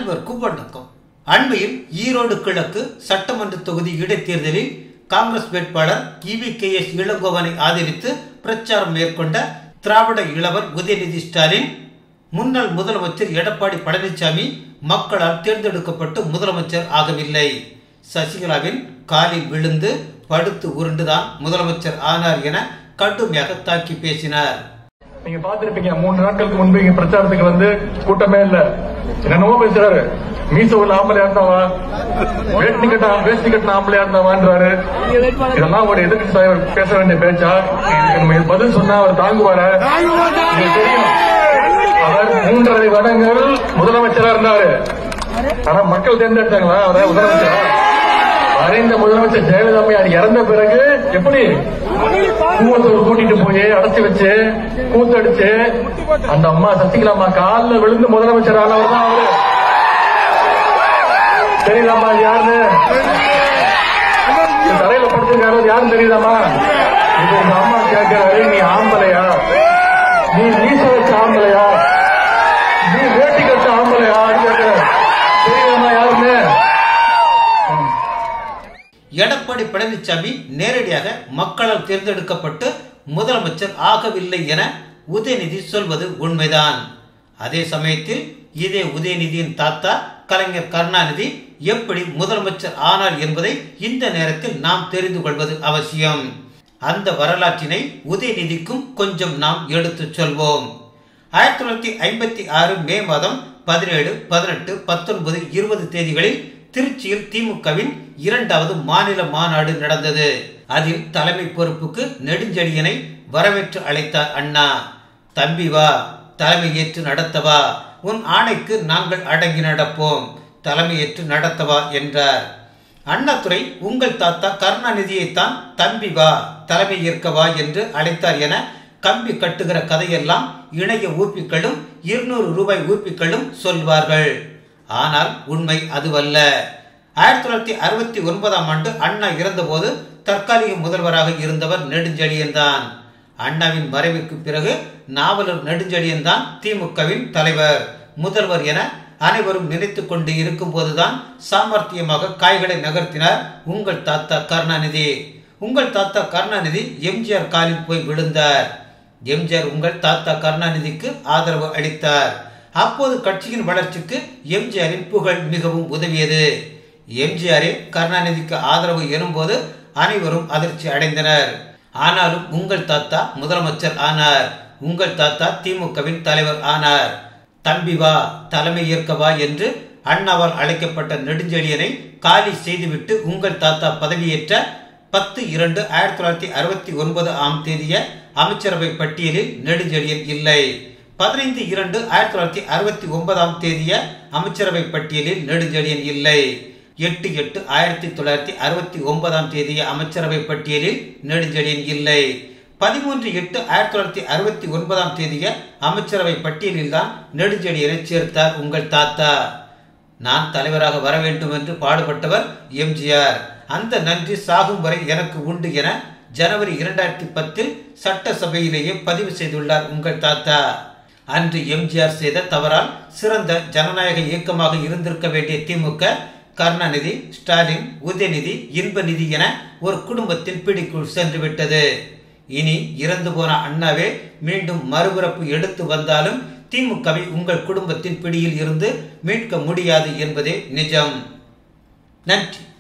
அனைவருக்கும் வணக்கம் அண்மையில் ஈரோடு கிழக்கு சட்டமன்ற தொகுதி இடைத்தேர்தலில் காங்கிரஸ் வேட்பாளர் இவி கே எஸ் இளங்கோவனை ஆதரித்து பிரச்சாரம் மேற்கொண்ட திராவிட இளவர் உதயநிதி ஸ்டாலின் முன்னாள் முதலமைச்சர் எடப்பாடி பழனிசாமி மக்களால் தேர்ந்தெடுக்கப்பட்டு முதலமைச்சர் ஆகவில்லை சசிகலாவின் காலில் விழுந்து படுத்து உருண்டுதான் முதலமைச்சர் ஆனார் என கடுமையாக தாக்கி பேசினார் நீங்க பாத்திருப்பீங்க மூணு நாட்களுக்கு முன்பு இங்க பிரச்சாரத்துக்கு வந்து கூட்டமே இல்ல என்னென்னமோ பேசுறாரு மீச உள்ள ஆம்பளையா இருந்தாவா வேஷ்டி கட்ட வேஷ்டி கட்டின ஆம்பளையா இருந்தாவான்றாரு இதெல்லாம் ஒரு எதிர்ப்பு தலைவர் பேச வேண்டிய பேச்சா இதுக்கு நம்ம பதில் சொன்னா அவர் தாங்குவார தெரியும் அவர் மூன்றரை வருடங்கள் முதலமைச்சரா இருந்தாரு ஆனா மக்கள் தேர்ந்தெடுத்தாங்களா அவரை முதலமைச்சரா மறைந்த முதலமைச்சர் ஜெயலலிதா அம்மையார் இறந்த பிறகு எப்படி கூவத்தூர் கூட்டிட்டு போய் அடைச்சு வச்சு கூத்தடிச்சு அந்த அம்மா சசிகலா அம்மா காலில் விழுந்து முதலமைச்சர் ஆனவர் தான் அவரு தெரியுதாம்மா அது யாருன்னு இந்த தரையில படுத்திருக்காரு அது யாருன்னு தெரியுதாம்மா இது உங்க அம்மா கேட்கிறாரு நீ ஆம்பளையா நீ மீச வச்ச ஆம்பளையா நீ வேட்டி கட்ட ஆம்பளையா கேட்கிற தெரியுதாம்மா யாருன்னு எடப்பாடி பழனிசாமி நேரடியாக மக்களால் தேர்ந்தெடுக்கப்பட்டு முதலமைச்சர் ஆகவில்லை என உதயநிதி சொல்வது உண்மைதான் அதே சமயத்தில் இதே உதயநிதியின் தாத்தா கலைஞர் கருணாநிதி எப்படி முதலமைச்சர் ஆனார் என்பதை இந்த நேரத்தில் நாம் தெரிந்து கொள்வது அவசியம் அந்த வரலாற்றினை உதயநிதிக்கும் கொஞ்சம் நாம் எடுத்துச் சொல்வோம் ஆயிரத்தி தொள்ளாயிரத்தி ஐம்பத்தி ஆறு மே மாதம் பதினேழு பதினெட்டு பத்தொன்பது இருபது தேதிகளில் திருச்சியில் திமுகவின் இரண்டாவது மாநில மாநாடு நடந்தது அதில் தலைமை பொறுப்புக்கு நெடுஞ்செழியனை வரவேற்று அழைத்தார் அண்ணா தம்பி வா தலைமை ஏற்று நடத்தவா உன் ஆணைக்கு நாங்கள் அடங்கி நடப்போம் தலைமையேற்று நடத்தவா என்றார் அண்ணாதுரை உங்கள் தாத்தா கருணாநிதியைத்தான் தம்பி வா தலைமை ஏற்கவா என்று அழைத்தார் என கம்பி கட்டுகிற கதையெல்லாம் இணைய ஊப்பிக்களும் இருநூறு ரூபாய் ஊப்பிக்களும் சொல்வார்கள் ஆனால் உண்மை அதுவல்ல ஆயிரத்தி தொள்ளாயிரத்தி அறுபத்தி ஒன்பதாம் ஆண்டு அண்ணா இறந்தபோது தற்காலிக முதல்வராக இருந்தவர் நெடுஞ்செழியன் தான் அண்ணாவின் மறைவிற்கு பிறகு நாவலர் நெடுஞ்செழியன் தான் திமுகவின் தலைவர் முதல்வர் என அனைவரும் நினைத்துக் கொண்டு இருக்கும் போதுதான் சாமர்த்தியமாக காய்களை நகர்த்தினார் உங்கள் தாத்தா கருணாநிதி உங்கள் தாத்தா கருணாநிதி எம்ஜிஆர் காலில் போய் விழுந்தார் எம்ஜிஆர் உங்கள் தாத்தா கருணாநிதிக்கு ஆதரவு அளித்தார் அப்போது கட்சியின் வளர்ச்சிக்கு எம்ஜிஆரின் புகழ் மிகவும் உதவியது எம்ஜிஆரே கருணாநிதிக்கு ஆதரவு எனும்போது அனைவரும் அதிர்ச்சி அடைந்தனர் ஆனாலும் உங்கள் தாத்தா முதலமைச்சர் ஆனார் உங்கள் தாத்தா திமுகவின் தலைவர் ஆனார் தம்பி வா தலைமை ஏற்கவா என்று அண்ணாவால் அழைக்கப்பட்ட நெடுஞ்செழியனை காலி செய்துவிட்டு உங்கள் தாத்தா பதவியேற்ற பத்து இரண்டு ஆயிரத்தி தொள்ளாயிரத்தி அறுபத்தி ஒன்பது ஆம் தேதிய அமைச்சரவை பட்டியலில் நெடுஞ்செழியன் இல்லை பதினைந்து இரண்டு ஆயிரத்தி தொள்ளாயிரத்தி அறுபத்தி ஒன்பதாம் தேதிய அமைச்சரவை பட்டியலில் நெடுஞ்செழியன் இல்லை எட்டு எட்டு ஆயிரத்தி தொள்ளாயிரத்தி அறுபத்தி ஒன்பதாம் தேதிய அமைச்சரவை பட்டியலில் நெடுஞ்செழியன் இல்லை பதிமூன்று எட்டு ஆயிரத்தி தொள்ளாயிரத்தி அறுபத்தி ஒன்பதாம் தேதிய அமைச்சரவை பட்டியலில் தான் நெடுஞ்செழியனை சேர்த்தார் உங்கள் தாத்தா நான் தலைவராக வர வேண்டும் என்று பாடுபட்டவர் எம்ஜிஆர் அந்த நன்றி சாகும் வரை எனக்கு உண்டு என ஜனவரி இரண்டாயிரத்தி பத்தில் சட்டசபையிலேயே பதிவு செய்துள்ளார் உங்கள் தாத்தா அன்று எம்ஜிஆர் செய்த தவறால் சிறந்த ஜனநாயக இயக்கமாக இருந்திருக்க வேண்டிய திமுக கருணாநிதி ஸ்டாலின் உதயநிதி இன்பநிதி என ஒரு குடும்பத்தின் பிடிக்குள் சென்று விட்டது இனி இறந்து போன அண்ணாவே மீண்டும் மறுபிறப்பு எடுத்து வந்தாலும் திமுகவை உங்கள் குடும்பத்தின் பிடியில் இருந்து மீட்க முடியாது என்பதே நிஜம் நன்றி